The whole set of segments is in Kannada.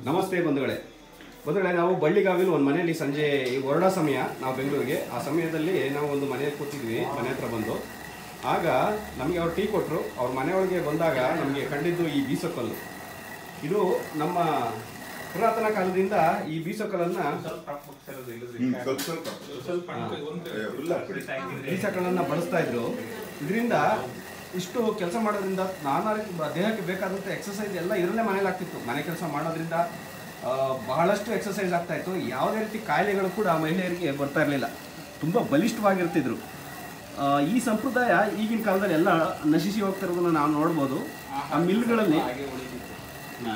ನಮಸ್ತೆ ಬಂಧುಗಳೇ ಬಂಧುಗಳೇ ನಾವು ಬಳ್ಳಿಗಾವಿಲು ಒಂದು ಮನೆಯಲ್ಲಿ ಸಂಜೆ ಈ ಹೊರಡ ಸಮಯ ನಾವು ಬೆಂಗಳೂರಿಗೆ ಆ ಸಮಯದಲ್ಲಿ ನಾವು ಒಂದು ಮನೆಯಲ್ಲಿ ಕೂತಿದ್ವಿ ಮನೆ ಹತ್ರ ಬಂದು ಆಗ ನಮಗೆ ಅವ್ರು ಟೀ ಕೊಟ್ಟರು ಅವ್ರ ಮನೆಯೊಳಗೆ ಬಂದಾಗ ನಮಗೆ ಕಂಡಿದ್ದು ಈ ಬೀಸೋಕಲ್ಲು ಇದು ನಮ್ಮ ಪುರಾತನ ಕಾಲದಿಂದ ಈ ಬೀಸೋಕಲ್ಲನ್ನ ಹ್ಮ್, ಸ್ವಲ್ಪ ಸ್ವಲ್ಪ ಏ, ಇಲ್ಲ ಬೀಸಕಗಳನ್ನ ಬಳಸ್ತಾ ಇದ್ರು ಇದರಿಂದ ಇಷ್ಟು ಕೆಲಸ ಮಾಡೋದ್ರಿಂದ ನಾನಾ ರೀತಿ ಬ- ದೇಹಕ್ಕೆ ಬೇಕಾದಂಥ ಎಕ್ಸಸೈಸ್ ಎಲ್ಲ ಇದರಲ್ಲೇ ಮನೇಲಿ ಆಗ್ತಿತ್ತು ಮನೆ ಕೆಲಸ ಮಾಡೋದ್ರಿಂದ ಆ, ಬಹಳಷ್ಟು ಎಕ್ಸಸೈಸ್ ಆಗ್ತಾ ಇತ್ತು ಯಾವುದೇ ರೀತಿ ಕಾಯಿಲೆಗಳು ಕೂಡ ಮಹಿಳೆಯರಿಗೆ ಬರ್ತಾ ಇರಲಿಲ್ಲ ತುಂಬ ಬಲಿಷ್ಠವಾಗಿರ್ತಿದ್ರು ಆ, ಈ ಸಂಪ್ರದಾಯ ಈಗಿನ ಕಾಲದಲ್ಲಿ ಎಲ್ಲ ನಶಿಸಿ ಹೋಗ್ತಿರೋದನ್ನ ನಾವು ನೋಡ್ಬೋದು ಆ ಮಿಲ್ಗಳಲ್ಲಿ ಹಾ?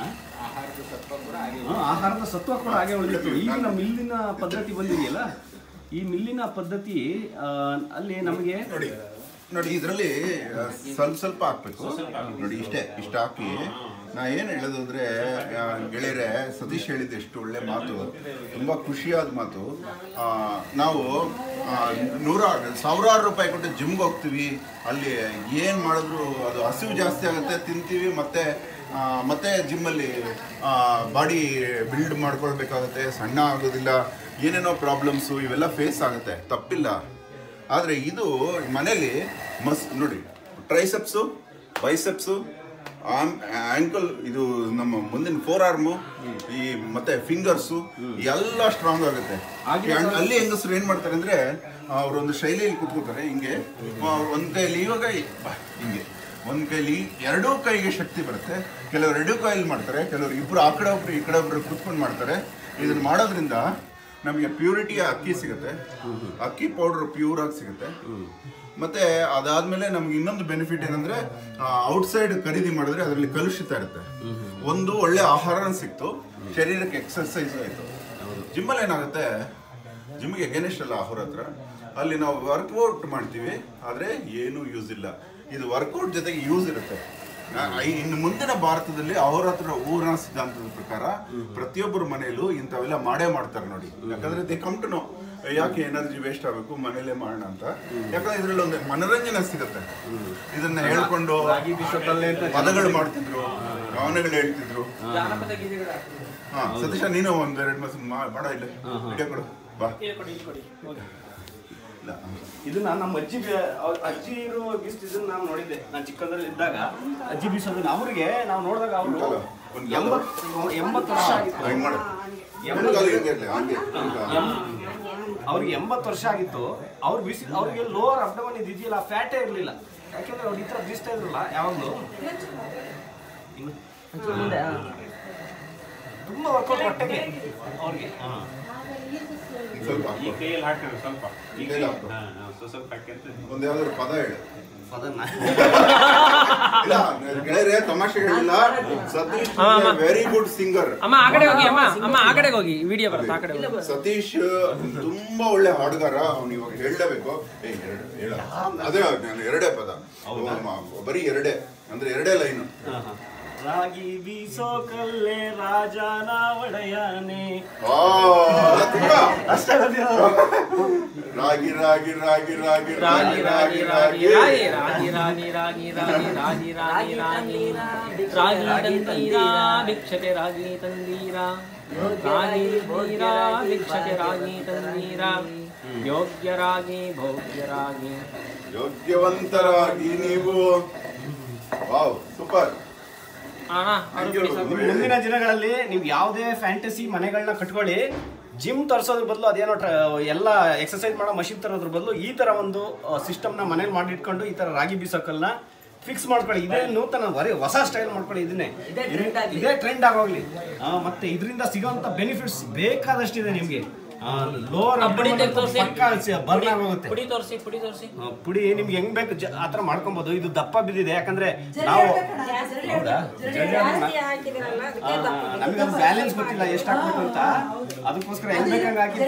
ಹಾ, ಆಹಾರದ ಸತ್ವ ಕೂಡ ಹಾಗೆ ಉಳಿದಿತ್ತು ಈಗಿನ ಮಿಲ್ಲಿನ ಪದ್ಧತಿ ಬಂದಿದೆಯಲ್ಲ ಈ ಮಿಲ್ಲಿನ ಪದ್ಧತಿ ಆ, ಅಲ್ಲಿ ನಮಗೆ ನೋಡಿ ನೋಡಿ ಇದರಲ್ಲಿ ಸ್ವಲ್ಪ ಸ್ವಲ್ಪ ಹಾಕ್ಬೇಕು ನೋಡಿ ಇಷ್ಟೇ ಇಷ್ಟ ಹಾಕಿ ನಾ ಏನು ಹೇಳೋದು ಅಂದ್ರೆ ಆ, ಗೆಳೆಯರೆ ಸತೀಶ್ ಹೇಳಿದ್ದು ಎಷ್ಟು ಒಳ್ಳೆ ಮಾತು ತುಂಬ ಖುಷಿಯಾದ ಮಾತು ಆ, ನಾವು ಆ, ನೂರ ಸಾವಿರಾರು ರೂಪಾಯಿ ಕೊಟ್ಟು ಜಿಮ್ಗೆ ಹೋಗ್ತೀವಿ ಅಲ್ಲಿ ಏನು ಮಾಡಿದ್ರು ಅದು ಹಸಿವು ಜಾಸ್ತಿ ಆಗುತ್ತೆ ತಿಂತೀವಿ ಮತ್ತೆ ಆ, ಮತ್ತೆ ಜಿಮ್ಮಲ್ಲಿ ಬಾಡಿ ಬಿಲ್ಡ್ ಮಾಡ್ಕೊಳ್ಬೇಕಾಗುತ್ತೆ ಸಣ್ಣ ಆಗೋದಿಲ್ಲ ಏನೇನೋ ಪ್ರಾಬ್ಲಮ್ಸು ಇವೆಲ್ಲ ಫೇಸ್ ಆಗುತ್ತೆ ತಪ್ಪಿಲ್ಲ ಆದರೆ ಇದು ಮನೇಲಿ ಮಸ್ ನೋಡಿ ಟ್ರೈಸೆಪ್ಸು ಬೈಸೆಪ್ಸು ಆಮ್ ಆಂಕಲ್ ಇದು ನಮ್ಮ ಮುಂದಿನ ಫೋರ್ ಆರ್ಮು ಈ ಮತ್ತೆ ಫಿಂಗರ್ಸು ಎಲ್ಲ ಸ್ಟ್ರಾಂಗ್ ಆಗುತ್ತೆ ಆಗಿನ ಈ ಅಣ್ಣ- ಅಲ್ಲಿ ಹೆಂಗಸರು ಏನ್ ಮಾಡ್ತಾರೆ ಅಂದ್ರೆ ಅವರೊಂದು ಶೈಲಿಯಲ್ಲಿ ಕೂತ್ಕೋತಾರೆ ಹಿಂಗೆ ಆ, ಒಂದ್ ಕೈಲಿ ಇವಾಗ ಈ- ಬಾ, ಹಿಂಗೆ ಒಂದ್ ಕೈಲಿ ಎರಡೂ ಕೈಗೆ ಶಕ್ತಿ ಬರುತ್ತೆ ಕೆಲವರು ಎರಡೂ ಕೈಲಿ ಮಾಡ್ತಾರೆ ಕೆಲವರು ಇಬ್ರು ಆ ಕಡೆ ಒಬ್ರು ಈ ಕಡೆ ಒಬ್ರು ಕೂತ್ಕೊಂಡು ಮಾಡ್ತಾರೆ ಇದನ್ನ ಮಾಡೋದ್ರಿಂದ ನಮಗೆ ಪ್ಯೂರಿಟಿಯ ಅಕ್ಕಿ ಸಿಗುತ್ತೆ ಅಕ್ಕಿ ಪೌಡರ್ ಪ್ಯೂರ್ ಆಗಿ ಸಿಗುತ್ತೆ ಮತ್ತೆ ಅದಾದ್ಮೇಲೆ ನಮ್ಗೆ ಇನ್ನೊಂದು ಬೆನಿಫಿಟ್ ಏನಂದ್ರೆ ಔಟ್ಸೈಡ್ ಖರೀದಿ ಮಾಡಿದ್ರೆ ಅದರಲ್ಲಿ ಕಲುಷಿತ ಇರುತ್ತೆ ಒಂದು ಒಳ್ಳೆ ಆಹಾರ ಸಿಕ್ತು ಶರೀರಕ್ಕೆ ಎಕ್ಸರ್ಸೈಸ್ ಆಯ್ತು ಜಿಮ್ಮಲ್ಲಿ ಏನಾಗುತ್ತೆ ಜಿಮ್ಗೆ ಎಗೇನೆಸ್ಟ್ ಅಲ್ಲ ಅವ್ರ ಹತ್ರ ಅಲ್ಲಿ ನಾವು ವರ್ಕೌಟ್ ಮಾಡ್ತೀವಿ ಆದರೆ ಏನೂ ಯೂಸ್ ಇಲ್ಲ ಇದು ವರ್ಕೌಟ್ ಜೊತೆಗೆ ಯೂಸ್ ಇರುತ್ತೆ ನಾ- ಐ- ಇನ್ನು ಮುಂದಿನ ಭಾರತದಲ್ಲಿ ಅವ್ರ ಹತ್ರ ಊರಿನ ಸಿದ್ಧಾಂತದ ಪ್ರಕಾರ ಪ್ರತಿಯೊಬ್ಬರ ಮನೆಯಲ್ಲೂ ಇಂಥವೆಲ್ಲ ಮಾಡೇ ಮಾಡ್ತಾರೆ ನೋಡಿ ಯಾಕಂದ್ರೆ ದೇ ಕಮ್ ಟು ನೋ ಯಾಕೆ ಎನರ್ಜಿ ವೇಸ್ಟ್ ಆಗಬೇಕು ಮನೇಲೆ ಮಾಡೋಣ ಅಂತ ಯಾಕಂದ್ರೆ ಇದ್ರಲ್ಲಿ ಒಂದು ಮನೋರಂಜನೆ ಸಿಗುತ್ತೆ ಇದನ್ನ ಹೇಳ್ಕೊಂಡು ರಾಗಿ ಬೀಸೋಕಲ್ಲೇ ಅಂತ ಪದಗಳು ಮಾಡ್ತಿದ್ರು ಭಾವನೆಗಳು ಹೇಳ್ತಿದ್ರು ಜಾನಪದ ಗೀತೆಗಳು ಹಾ ಸತೀಶ ನೀನು ಒಂದ್ ಎರಡು ಮಾಸ ಮಾಡ ಇಲ್ಲ ವಿಡಿಯೋ ಕೊಡು ಬಾ ಕೊಡಿ ಇಲ್ಲಿ ಕೊಡಿ ಹೋಗಿ. ಇಲ್ಲ ಇದನ್ನ ನಮ್ಮ ಅಜ್ಜಿ ಬಿ- ಅವ್ರ ಅಜ್ಜಿ ಇರೋ ಬೀಸ್ತಿದ್ದನ್ನ ನಾನು ನೋಡಿದ್ದೆ ನಾನು ಚಿಕ್ಕಂದ್ರಲ್ಲಿ ಇದ್ದಾಗ ಅಜ್ಜಿ ಬೀಸೋದನ್ನ ಅವ್ರಿಗೆ ನಾವು ನೋಡಿದಾಗ ಅವರು ಕಾಲು, ಒಂದ್ ಕಾಲು. ಎಂಬತ್ತು ಎಂಬತ್ತು ವರ್ಷ ಆಗಿತ್ತು ಹಿಂಗ್ ಮಾಡು ಒಂದು ಕಾಲು ಹಿಂಗೆ ಇರ್ಲಿ, ಹಂಗೆ ಅವ್ರಿಗೆ ಎಂಬತ್ತು ವರ್ಷ ಆಗಿತ್ತು ಅವ್ರು ಬಿಸಿ ಅವ್ರಿಗೆ ಲೋವರ್ ಅಬ್ಡಮನ್ ಇದೆಯಲ್ಲ ಫ್ಯಾಟೇ ಇರಲಿಲ್ಲ ಯಾಕೆಂದ್ರೆ ಅವ್ರು ಈ ಥರ ಬೀಸ್ತಾ ಇದ್ರಲ್ಲ ಯಾವಾಗಲೂ ತುಂಬ ವರ್ಕೌಟ್ ಹೊಟ್ಟೆಗೆ ಅವ್ರಿಗೆ ಸ್ವಲ್ಪ ಈ ಹಾಕು. ಕೈಯಲ್ಲಿ ಹಾಕೋದು ಸ್ವಲ್ಪ ಈ ಕೈಯಲ್ಲಿ ಹಾಕು. ಹಾ, ಹಾ, ಸ್ವಲ್ಪ ಸ್ವಲ್ಪ ಹಾಕ್ಯಂತ ಒಂದ್ ಯಾವ್ದಾದ್ರು ಪದ ಹೇಳು ಅದನ್ನ ಇಲ್ಲ ಗೆಳೆಯರೆ ತಮಾಷೆ ಹೇಳಿಲ್ಲ ಸತೀಶ್ ವೆರಿ ಗುಡ್ ಸಿಂಗರ್ ಅಮ್ಮ ಆ ಕಡೆ ಹೋಗಿ ಅಮ್ಮ ಅಮ್ಮ ಆ ಕಡೆಗೆ ಹೋಗಿ ವಿಡಿಯೋ ಬರುತ್ತೆ ಆ ಕಡೆ ಹೋಗಿ ಸತೀಶ್ ತುಂಬಾ ಒಳ್ಳೆ ಹಾಡುಗಾರ ಅವ್ನು ಇವಾಗ ಹೇಳಲೇಬೇಕು ಏ ಎರಡು ಹೇಳ ಅದೇ ನಾನು ಎರಡೇ ಪದ ಮ- ಬರೀ ಎರಡೇ ಅಂದ್ರೆ ಎರಡೇ ಲೈನು ರಾಗಿ ಬೀಸೋ ಕಲ್ಲೇ ರಾಜನ ಒಡೆಯನೆ ಆ, ತುಂಬಾ. ರಾಗಿ ರಾಗಿ ರಾಗಿ ರಾಗಿ ರಾಗಿ ರಾಗಿ ರಾಗಿ ರಾಗಿ ರಾಗಿ ರಾಗಿ ರಾಗಿ ರಾಗಿ ರಾಗಿ ರಾಗಿ ರಾಗಿ ರಾಗಿ ತಂದೀರ ಭಿಕ್ಷಕೆ ರಾಗಿ ತಂದೀರ ರಾಗಿ ತಂದೀರ ಭಿಕ್ಷಕೆ ರಾಗಿ ತಂದೀರ ಯೋಗ್ಯರಾಗಿ ಭೋಗ್ಯರಾಗಿ ಯೋಗ್ಯವಂತರಾಗಿ ನೀವು ವಾವ್ ಸೂಪರ್ ಅಣ್ಣ Thank you. ಮುಂದಿನ ದಿನಗಳಲ್ಲಿ ನೀವು ಯಾವುದೇ ಫ್ಯಾಂಟಸಿ ಮನೆಗಳನ್ನ ಕಟ್ಕೊಳ್ಳಿ ಜಿಮ್ ತರಿಸೋದ್ರ ಬದಲು ಅದೇನೋ ಟ್ರ ಎಲ್ಲ ಎಕ್ಸರ್ಸೈಸ್ ಮಾಡೋ ಮಷಿನ್ ತರೋದ್ರ ಬದಲು ಈ ತರ ಒಂದು ಸಿಸ್ಟಮ್ನ ಮನೇಲಿ ಮಾಡಿಟ್ಕೊಂಡು ಈ ತರ ರಾಗಿ ಬೀಸೋಕಲ್ನ ಫಿಕ್ಸ್ ಮಾಡ್ಕೊಳ್ಳಿ ಇದೇ ನೂತನ ಬರೀ ಹೊಸ ಸ್ಟೈಲ್ ಮಾಡ್ಕೊಳ್ಳಿ ಇದನ್ನೇ ಇದೇ ಟ್ರೆಂಡ್ ಆಗೋಗ್ಲಿ ಆ, ಮತ್ತೆ ಇದರಿಂದ ಸಿಗೋಂಥ ಬೆನಿಫಿಟ್ಸ್ ಬೇಕಾದಷ್ಟಿದೆ ನಿಮಗೆ ಲೋವರ್ ಪುಡಿ ತೆಗ್ದು ತೋರ್ಸಿ. ಬರ್ನ್ ಆಗೋಗುತ್ತೆ ಪುಡಿ ತೋರಿಸಿ ಪುಡಿ ತೋರಿಸಿ ಆ, ಪುಡಿ ನಿಮ್ಗೆ ಹೆಂಗ್ ಬೇಕು ಜ- ಆ ಥರ ಮಾಡ್ಕೊಬೋದು ಇದು ದಪ್ಪ ಬಿದ್ದಿದೆ ಯಾಕಂದ್ರೆ ನಾವು ಹೌದಾ ನಮಗೆ ಅದು ಬ್ಯಾಲೆನ್ಸ್ ಗೊತ್ತಿಲ್ಲ ಎಷ್ಟು ಹಾಕ್ಬೇಕು ಅಂತ ಅದಕ್ಕೋಸ್ಕರ ಹೆಂಗ್ ಬೇಕಂಗ್ ಹಾಕಿ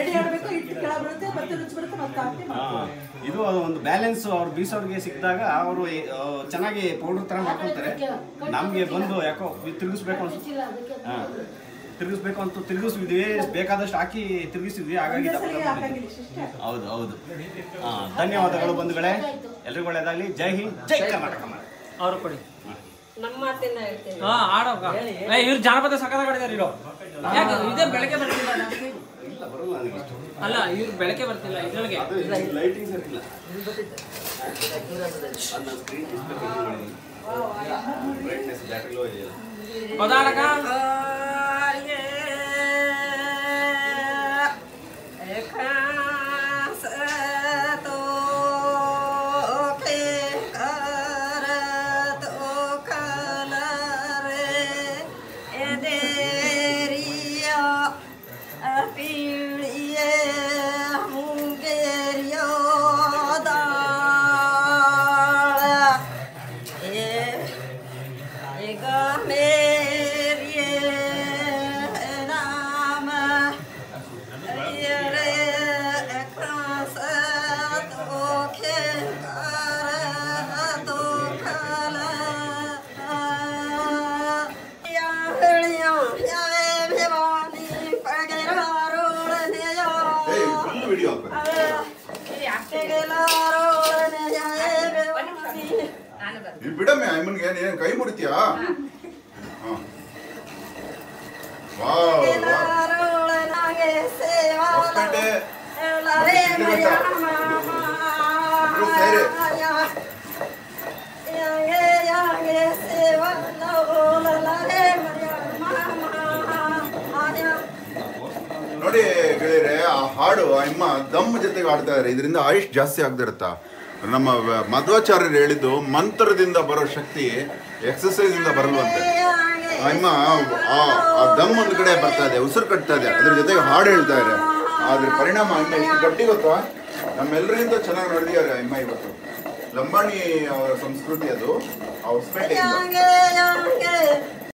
ಆ, ಇದು ಒಂದು ಬ್ಯಾಲೆನ್ಸ್ ಅವ್ರು ಬೀಸೋರ್ಗೆ ಸಿಕ್ಕಿದಾಗ ಅವರು ಚೆನ್ನಾಗಿ ಪೌಡರ್ ತರ ಮಾಡ್ಕೊತಾರೆ ನಮ್ಗೆ ಬಂದು ಯಾಕೋ ತಿರುಗಿಸ್ಬೇಕು ಅನ್ಸುತ್ತೆ ಹಾ ತಿರುಗಿಸ್ಬೇಕು ಅಂತ ತಿರುಗಿಸಿದ್ವಿ ಬೇಕಾದಷ್ಟು ಹಾಕಿ ತಿರುಗಿಸಿದ್ವಿ ಹಾಗಾಗಿ ದಪ್ಪ ದಪ್ಪ ಬಂದಿದೆ. ಹೌದು ಹೌದು ಆ, ಧನ್ಯವಾದಗಳು ಬಂಧುಗಳೇ ಎಲ್ರಿಗೂ ಒಳ್ಳೇದಾಗಲಿ ಜೈ ಹಿಂದ್ ಜೈ ಕರ್ನಾಟಕ ಮಾತೆ. ಅವರು ಕೊಡಿ ನಮ್ಮ ಮಾತನ್ನ ಹೇಳ್ತೇನೆ ಹಾ ಆಡೋಕ ಇವ್ರು ಜಾನಪದ ಸಕದ ಕಡಿದಾರ ಇರೋ ಯಾಕೆ ಇದೇ ಬೆಳಗ್ಗೆ ಬರ್ತಿಲ್ಲ ಜಾಸ್ತಿ ಇಲ್ಲ ಬರಲ್ಲ ನನಗೆ ಇಷ್ಟು ಅಲ್ಲ ಇವ್ರು ಬೆಳಗ್ಗೆ ಬರ್ತಿಲ್ಲ ಇದ್ರೊಳಗೆ ಲೈಟಿಂಗ್ ಸರಿ ಇಲ್ಲ ಅದು ನಾನು ಸ್ಕ್ರೀನ್ ಡಿಸ್ಪ್ಲೇ ಕಮ್ಮಿ ಮಾಡಿದ್ದೀನಿ ಬ್ರೈಟ್ನೆಸ್ ಬ್ಯಾಟ್ರಿ ಲೋ ಇದೆಯಲ್ಲ ಪದಾಡಕ ಈಗ ಮೇರಿಯೇ ನಾಮ ಯರೆ ಕ್ರಾಸ ತೋಖೆ ಕಾರ ತೋಖಲ ಯಾ ಹೇಳಿಯೋ ಯಾ ಭವಾನಿ ಪಗರಾರೋಳನೆಯ ಏಯ್ ಫುಲ್ ವಿಡಿಯೋ ನೀವು ಬಿಡಮ್ಮೆ ಅಮ್ಮನ್ಗೆ ಏನ್ ಕೈ ಮುರಿತೀಯಾ ಹಾ. Wow wow. ಹೊಸಪೇಟೆ ಇಬ್ರು ಸೇರಿ. ನೋಡಿ ಗೆಳೆಯರೆ ಆ ಹಾಡು ಆ ಅಮ್ಮ ದಮ್ ಜೊತೆಗೆ ಆಡ್ತಾ ಇದಾರೆ ಇದರಿಂದ ಆಯುಷ್ ಜಾಸ್ತಿ ಆಗದಿರುತ್ತಾ ನಮ್ಮ ವ- ಮಧ್ವಾಚಾರ್ಯರು ಹೇಳಿದ್ದು ಮಂತ್ರದಿಂದ ಬರೋ ಶಕ್ತಿ ಎಕ್ಸಸೈಸ್ ಇಂದ ಬರಲ್ವಂತೆ ಆ ಅಮ್ಮ ಆ ಆ ದಮ್ ಒಂದು ಕಡೆ ಬರ್ತಾ ಇದೆ ಉಸಿರು ಕಟ್ತಾ ಇದೆ ಅದ್ರ ಜೊತೆಗೆ ಹಾಡು ಹೇಳ್ತಾ ಇದೆ ಅದ್ರ ಪರಿಣಾಮ ಅಮ್ಮ ಎಷ್ಟು ಗಟ್ಟಿ ಗೊತ್ತಾ ನಮ್ಮೆಲ್ಲರಿಗಿಂತ ಚೆನ್ನಾಗಿ ನಡೆದಿದ್ದಾರೆ ಅಮ್ಮ ಇವತ್ತು ಲಂಬಾಣಿ ಅವರ ಸಂಸ್ಕೃತಿ ಅದು ಆ ಹೊಸಪೇಟೆಯಿಂದ